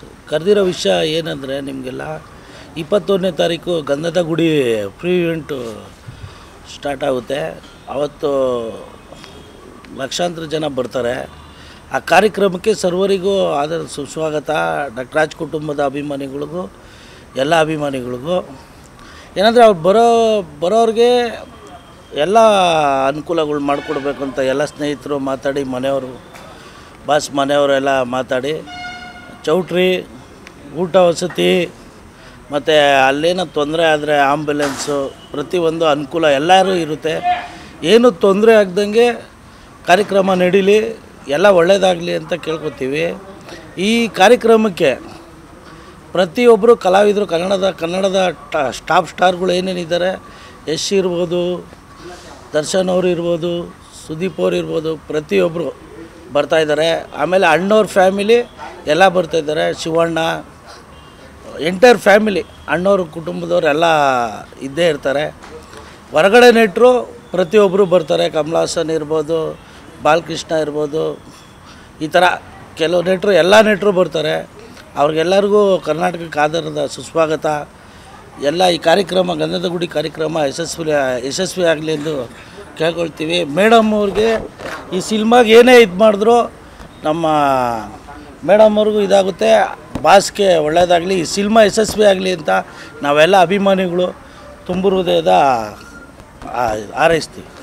ಕರೆದಿರೋ ವಿಷಯ ಏನಂದರೆ ನಿಮಗೆಲ್ಲ ಇಪ್ಪತ್ತೊಂದನೇ ತಾರೀಕು ಗಂಧದ ಗುಡಿ ಫ್ರೀ ಇವೆಂಟು ಸ್ಟಾರ್ಟ್ ಆಗುತ್ತೆ ಅವತ್ತು ಲಕ್ಷಾಂತರ ಜನ ಬರ್ತಾರೆ ಆ ಕಾರ್ಯಕ್ರಮಕ್ಕೆ ಸರ್ವರಿಗೂ ಆದ ಸುಸ್ವಾಗತ ಡಾಕ್ಟರ್ ರಾಜ್ ಕುಟುಂಬದ ಅಭಿಮಾನಿಗಳಿಗೂ ಎಲ್ಲ ಅಭಿಮಾನಿಗಳಿಗೂ ಏನಂದರೆ ಅವ್ರು ಬರೋ ಬರೋರಿಗೆ ಎಲ್ಲ ಅನುಕೂಲಗಳು ಮಾಡಿಕೊಡ್ಬೇಕು ಅಂತ ಎಲ್ಲ ಸ್ನೇಹಿತರು ಮಾತಾಡಿ ಮನೆಯವರು ಬಾಸ್ ಮನೆಯವರೆಲ್ಲ ಮಾತಾಡಿ ಚೌಟ್ರಿ ಊಟ ವಸತಿ ಮತ್ತು ಅಲ್ಲೇನೋ ತೊಂದರೆ ಆದರೆ ಆಂಬ್ಯುಲೆನ್ಸು ಪ್ರತಿಯೊಂದು ಅನುಕೂಲ ಎಲ್ಲರೂ ಇರುತ್ತೆ ಏನು ತೊಂದರೆ ಆಗ್ದಂಗೆ ಕಾರ್ಯಕ್ರಮ ನಡೀಲಿ ಎಲ್ಲ ಒಳ್ಳೆಯದಾಗಲಿ ಅಂತ ಕೇಳ್ಕೊತೀವಿ ಈ ಕಾರ್ಯಕ್ರಮಕ್ಕೆ ಪ್ರತಿಯೊಬ್ಬರು ಕಲಾವಿದರು ಕನ್ನಡದ ಕನ್ನಡದ ಟ ಸ್ಟಾಪ್ ಸ್ಟಾರ್ಗಳು ಏನೇನಿದ್ದಾರೆ ಯಶ್ ಇರ್ಬೋದು ದರ್ಶನ್ ಅವರು ಇರ್ಬೋದು ಸುದೀಪ್ ಅವ್ರು ಇರ್ಬೋದು ಪ್ರತಿಯೊಬ್ಬರು ಬರ್ತಾಯಿದ್ದಾರೆ ಆಮೇಲೆ ಅಣ್ಣವ್ರ ಫ್ಯಾಮಿಲಿ ಎಲ್ಲ ಬರ್ತಾಯಿದ್ದಾರೆ ಶಿವಣ್ಣ ಎಂಟೈರ್ ಫ್ಯಾಮಿಲಿ ಅಣ್ಣವ್ರ ಕುಟುಂಬದವ್ರು ಎಲ್ಲ ಇದ್ದೇ ಇರ್ತಾರೆ ಹೊರಗಡೆ ನೆಟ್ಟರು ಪ್ರತಿಯೊಬ್ಬರು ಬರ್ತಾರೆ ಕಮಲಾಸನ್ ಇರ್ಬೋದು ಬಾಲಕೃಷ್ಣ ಇರ್ಬೋದು ಈ ಥರ ಕೆಲವು ನೆಟ್ಟರು ಎಲ್ಲ ನೆಟ್ಟರು ಬರ್ತಾರೆ ಅವ್ರಿಗೆಲ್ಲರಿಗೂ ಕರ್ನಾಟಕಕ್ಕೆ ಆಧಾರದ ಸುಸ್ವಾಗತ ಎಲ್ಲ ಈ ಕಾರ್ಯಕ್ರಮ ಗಂಧದ ಗುಡಿ ಕಾರ್ಯಕ್ರಮ ಯಶಸ್ವಿ ಯಶಸ್ವಿ ಆಗಲಿ ಎಂದು ಕೇಳ್ಕೊಳ್ತೀವಿ ಮೇಡಮ್ ಅವ್ರಿಗೆ ಈ ಸಿನಿಮಾಗೆ ಏನೇ ಇದು ಮಾಡಿದ್ರು ನಮ್ಮ ಮೇಡಮ್ ಅವ್ರಿಗೂ ಇದಾಗುತ್ತೆ ಬಾಸ್ಗೆ ಒಳ್ಳೆಯದಾಗಲಿ ಈ ಸಿನಿಮಾ ಯಶಸ್ವಿ ಆಗಲಿ ಅಂತ ನಾವೆಲ್ಲ ಅಭಿಮಾನಿಗಳು ತುಂಬು ಹೃದಯದ ಆ- ಹಾರೈಸ್ತೀವಿ